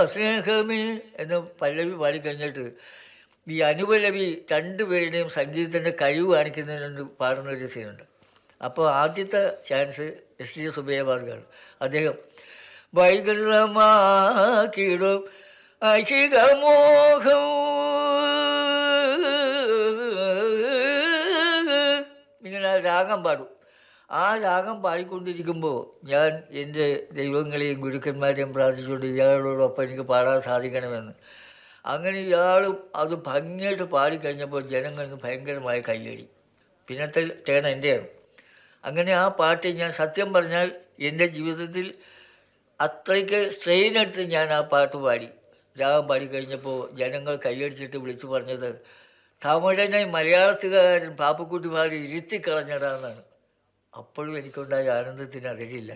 സ്നേഹമേ എന്ന് പല്ലവി പാടിക്കഴിഞ്ഞിട്ട് ഈ അനുപല്ലവി രണ്ടുപേരുടെയും സംഗീതത്തിൻ്റെ കഴിവ് കാണിക്കുന്നതിന് വേണ്ടി പാടുന്ന ഒരു സീനുണ്ട് അപ്പോൾ ആദ്യത്തെ ചാൻസ് എസ് ഡി സുബേബാർക്കാണ് അദ്ദേഹം വൈകൃതമാക്കിടും അഹികമോഹം ഇങ്ങനെ രാഗം പാടും ആ രാഗം പാടിക്കൊണ്ടിരിക്കുമ്പോൾ ഞാൻ എൻ്റെ ദൈവങ്ങളെയും ഗുരുക്കന്മാരെയും പ്രാർത്ഥിച്ചുകൊണ്ട് ഇയാളോടൊപ്പം എനിക്ക് പാടാൻ സാധിക്കണമെന്ന് അങ്ങനെ ഇയാളും അത് ഭംഗിയായിട്ട് പാടിക്കഴിഞ്ഞപ്പോൾ ജനങ്ങൾക്ക് ഭയങ്കരമായ കയ്യടി പിന്നത്തെ ടേൺ എൻ്റെയാണ് അങ്ങനെ ആ പാട്ട് ഞാൻ സത്യം പറഞ്ഞാൽ എൻ്റെ ജീവിതത്തിൽ അത്രയ്ക്ക് സ്ട്രെയിൻ എടുത്ത് ഞാൻ ആ പാട്ട് പാടി രാഗം പാടി കഴിഞ്ഞപ്പോൾ ജനങ്ങൾ കൈയടിച്ചിട്ട് വിളിച്ചു പറഞ്ഞത് തമിഴനെ മലയാളത്തുകാരൻ പാപ്പക്കുട്ടി പാടി ഇരുത്തി കളഞ്ഞടാന്നാണ് അപ്പോഴും എനിക്കുണ്ടായ ആനന്ദത്തിന് അറിയില്ല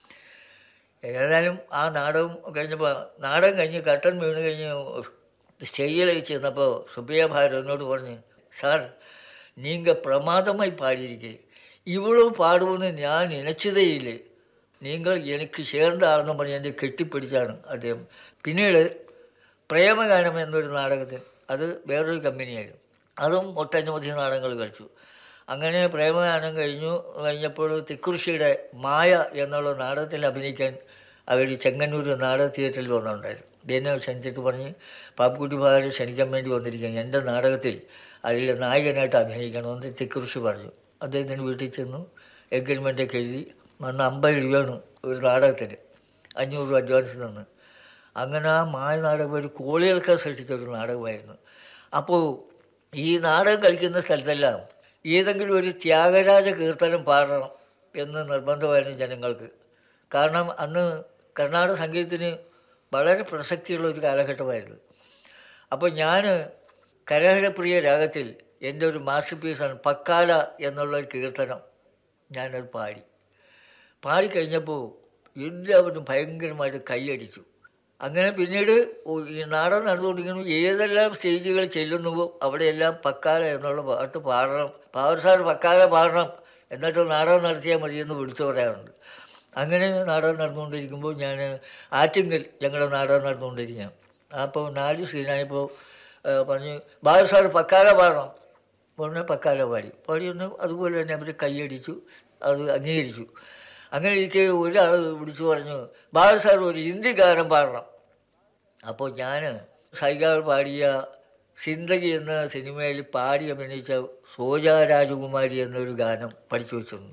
ഏതായാലും ആ നാടകം കഴിഞ്ഞപ്പോൾ നാടകം കഴിഞ്ഞ് കട്ടൻ വീണ് കഴിഞ്ഞ് സ്റ്റേജിലേക്ക് ചെന്നപ്പോൾ സുബിയ ഭാരത് എന്നോട് പറഞ്ഞ് സാർ நீங்கள் பிரமாதமாய் பாடியிருக்கீ இவ்வளவு பாடுவோன்னு ഞാൻ நினைச்சதேയില്ലേ നിങ്ങൾ എനിക്ക് ചേർന്ന ആളെന്ന് പറഞ്ഞ് എന്നെ കെട്ടിപ്പിടിച്ചാണ് അദ്ദേഹം പിന്നീട് പ്രേമഗാനം എന്നൊരു നാടകത്തിൽ അത് വേറൊരു കമ്പനിയായിരുന്നു അതും ഒട്ടനവധി നാടകങ്ങൾ കളിച്ചു അങ്ങനെ പ്രേമഗാനം കഴിഞ്ഞു കഴിഞ്ഞപ്പോൾ തിക്കുറിശിയുടെ മായ എന്നുള്ള നാടകത്തിൽ അഭിനയിക്കാൻ അവർ ചെങ്ങന്നൂർ നാടക തിയേറ്ററിൽ വന്നിട്ടുണ്ടായിരുന്നു എന്നെ ക്ഷണിച്ചിട്ട് പറഞ്ഞ് പാപ്പുക്കുട്ടി ഭാഗം ക്ഷണിക്കാൻ വേണ്ടി വന്നിരിക്കുകയാണ് എൻ്റെ നാടകത്തിൽ അതിൽ നായകനായിട്ട് അഭിനയിക്കണമെന്ന് തിക്കുറിശി പറഞ്ഞു അദ്ദേഹത്തിന് വീട്ടിൽ ചെന്നു എഗ്രിമെൻ്റൊക്കെ എഴുതി അന്ന് അമ്പത് രൂപയാണ് ഒരു നാടകത്തിന് അഞ്ഞൂറ് രൂപ അഡ്വാൻസ് തന്ന് അങ്ങനെ ആ മായ നാടകം ഒരു കോളികൾക്ക് സൃഷ്ടിച്ച ഒരു നാടകമായിരുന്നു അപ്പോൾ ഈ നാടകം കളിക്കുന്ന സ്ഥലത്തെല്ലാം ഏതെങ്കിലും ഒരു ത്യാഗരാജ കീർത്തനം പാടണം എന്ന് നിർബന്ധമായിരുന്നു ജനങ്ങൾക്ക് കാരണം അന്ന് കർണാടക സംഗീതത്തിന് വളരെ പ്രസക്തിയുള്ള ഒരു കാലഘട്ടമായിരുന്നു അപ്പോൾ ഞാൻ കരഹരപ്രിയ രാഗത്തിൽ എൻ്റെ ഒരു മാസ്റ്റർ പീസാണ് പക്കാല എന്നുള്ള ഒരു കീർത്തനം ഞാനത് പാടി പാടിക്കഴിഞ്ഞപ്പോൾ എല്ലാവരും ഭയങ്കരമായിട്ട് കൈയടിച്ചു അങ്ങനെ പിന്നീട് ഓ- ഈ നാടകം നടന്നുകൊണ്ടിരിക്കുന്നു ഏതെല്ലാം സ്റ്റേജുകൾ ചെല്ലുന്നുവോ അവിടെയെല്ലാം പക്കാല എന്നുള്ള പാട്ട് പാടണം പാവർ സാർ പക്കാല പാടണം എന്നിട്ട് നാടകം നടത്തിയാൽ മതിയെന്ന് വിളിച്ചു പറയാറുണ്ട് അങ്ങനെ നാടകം നടന്നുകൊണ്ടിരിക്കുമ്പോൾ ഞാൻ ആറ്റിങ്കൽ ഞങ്ങളുടെ നാടകം നടന്നുകൊണ്ടിരിക്കുകയാണ് അപ്പോൾ നാല് സീനായപ്പോൾ പറഞ്ഞ് ബാലു സാർ പക്കാല പാടണം ഉടനെ പക്കാല പാടി പാടി ഒന്ന് അതുപോലെ തന്നെ അവർ കൈയടിച്ചു അത് അംഗീകരിച്ചു അങ്ങനെ എനിക്ക് ഒരാൾ വിളിച്ചു പറഞ്ഞു ബാലു സാർ ഒരു ഹിന്ദി ഗാനം പാടണം അപ്പോൾ ഞാൻ സൈഗാൾ പാടിയ സിന്ദഗി എന്ന സിനിമയിൽ പാടി അഭിനയിച്ച സോജ രാജകുമാരി എന്നൊരു ഗാനം പഠിച്ചു വെച്ചിരുന്നു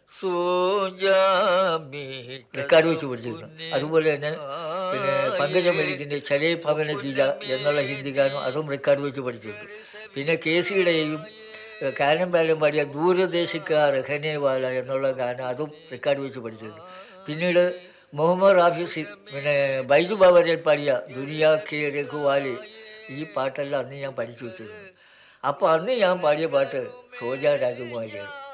റെക്കാർഡ് വെച്ച് പഠിച്ചിരുന്നു അതുപോലെ തന്നെ പിന്നെ പങ്കജ മലിക്കിൻ്റെ ചലേ ഭവന ഗീത എന്നുള്ള ഹിന്ദി ഗാനം അതും റെക്കാർഡ് വെച്ച് പഠിച്ചിരുന്നു പിന്നെ കെ സിയുടെയും കാനം ബാലം പാടിയ ദൂരദേശക്കാർ രഹനേവാല എന്നുള്ള ഗാനം അതും റെക്കാർഡ് വെച്ച് പഠിച്ചിരുന്നു പിന്നീട് മുഹമ്മദ് റാഫി പിന്നെ ബൈജു ബാബറിൽ പാടിയ ദുനിയാ കെ രഘുവാല് ഈ പാട്ടെല്ലാം അന്ന് ഞാൻ പഠിച്ചു വെച്ചിരുന്നു അപ്പോൾ അന്ന് ഞാൻ പാടിയ പാട്ട് സോജ രാജകുമാരിയാണ്